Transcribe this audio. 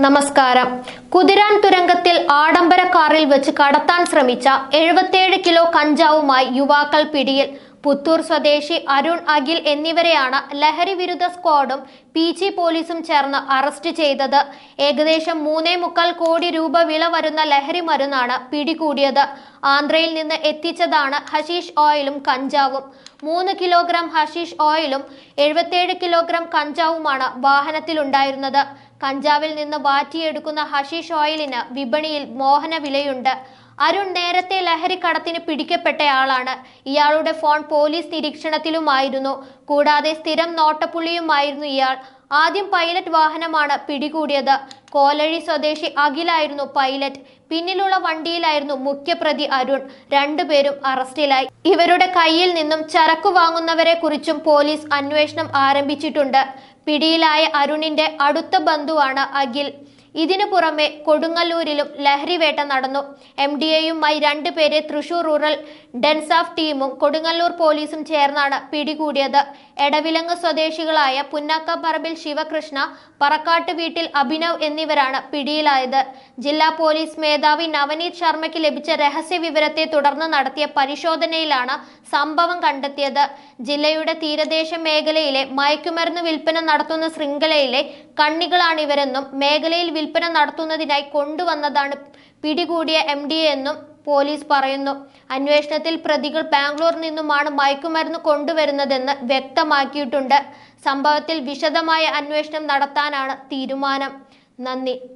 നമസ്കാരം കുതിരാൻ തുരങ്കത്തിൽ ആഡംബര കാറിൽ വെച്ച് കടത്താൻ ശ്രമിച്ച എഴുപത്തിയേഴ് കിലോ കഞ്ചാവുമായി യുവാക്കൾ പിടിയിൽ പുത്തൂർ സ്വദേശി അരുൺ അഖിൽ എന്നിവരെയാണ് ലഹരി വിരുദ്ധ സ്ക്വാഡും പി ജി പോലീസും ചേർന്ന് അറസ്റ്റ് ചെയ്തത് ഏകദേശം മൂന്നേ മുക്കാൽ കോടി രൂപ വില വരുന്ന ലഹരി മരുന്നാണ് പിടികൂടിയത് ആന്ധ്രയിൽ നിന്ന് എത്തിച്ചതാണ് ഹഷീഷ് ഓയിലും കഞ്ചാവും മൂന്ന് കിലോഗ്രാം ഹഷീഷ് ഓയിലും എഴുപത്തിയേഴ് കിലോഗ്രാം കഞ്ചാവുമാണ് വാഹനത്തിലുണ്ടായിരുന്നത് കഞ്ചാവിൽ നിന്ന് വാറ്റിയെടുക്കുന്ന ഹഷീഷ് ഓയിലിന് വിപണിയിൽ മോഹന വിലയുണ്ട് അരുൺ നേരത്തെ ലഹരി കടത്തിന് പിടിക്കപ്പെട്ടയാളാണ് ഇയാളുടെ ഫോൺ പോലീസ് നിരീക്ഷണത്തിലുമായിരുന്നു കൂടാതെ സ്ഥിരം നോട്ടപ്പുള്ളിയുമായിരുന്നു ഇയാൾ ആദ്യം പൈലറ്റ് വാഹനമാണ് പിടികൂടിയത് കോലഴി സ്വദേശി അഖിലായിരുന്നു പൈലറ്റ് പിന്നിലുള്ള വണ്ടിയിലായിരുന്നു മുഖ്യപ്രതി അരുൺ രണ്ടുപേരും അറസ്റ്റിലായി ഇവരുടെ കയ്യിൽ നിന്നും ചരക്കു വാങ്ങുന്നവരെ കുറിച്ചും പോലീസ് അന്വേഷണം ആരംഭിച്ചിട്ടുണ്ട് പിടിയിലായ അരുണിന്റെ അടുത്ത ബന്ധുവാണ് അഖിൽ ഇതിനു പുറമെ കൊടുങ്ങല്ലൂരിലും ലഹരിവേട്ട നടന്നു എം ഡി എയുമായി രണ്ടുപേരെ തൃശൂർ റൂറൽ ഡെൻസാഫ് ടീമും കൊടുങ്ങല്ലൂർ പോലീസും ചേർന്നാണ് പിടികൂടിയത് എടവിലങ്ങ് സ്വദേശികളായ പുന്നാക്കപ്പറമ്പിൽ ശിവകൃഷ്ണ പറക്കാട്ട് വീട്ടിൽ അഭിനവ് എന്നിവരാണ് പിടിയിലായത് ജില്ലാ പോലീസ് മേധാവി നവനീത് ശർമ്മയ്ക്ക് ലഭിച്ച രഹസ്യ വിവരത്തെ തുടർന്ന് നടത്തിയ പരിശോധനയിലാണ് സംഭവം കണ്ടെത്തിയത് ജില്ലയുടെ തീരദേശ മേഖലയിലെ മയക്കുമരുന്ന് വിൽപ്പന നടത്തുന്ന ശൃംഖലയിലെ കണ്ണികളാണിവരെന്നും മേഖലയിൽ വിൽപ്പന നടത്തുന്നതിനായി കൊണ്ടുവന്നതാണ് പിടികൂടിയ എം ഡി എന്നും പോലീസ് പറയുന്നു അന്വേഷണത്തിൽ പ്രതികൾ ബാംഗ്ലൂർ നിന്നുമാണ് മയക്കുമരുന്ന് കൊണ്ടുവരുന്നതെന്ന് വ്യക്തമാക്കിയിട്ടുണ്ട് സംഭവത്തിൽ വിശദമായ അന്വേഷണം നടത്താനാണ് തീരുമാനം നന്ദി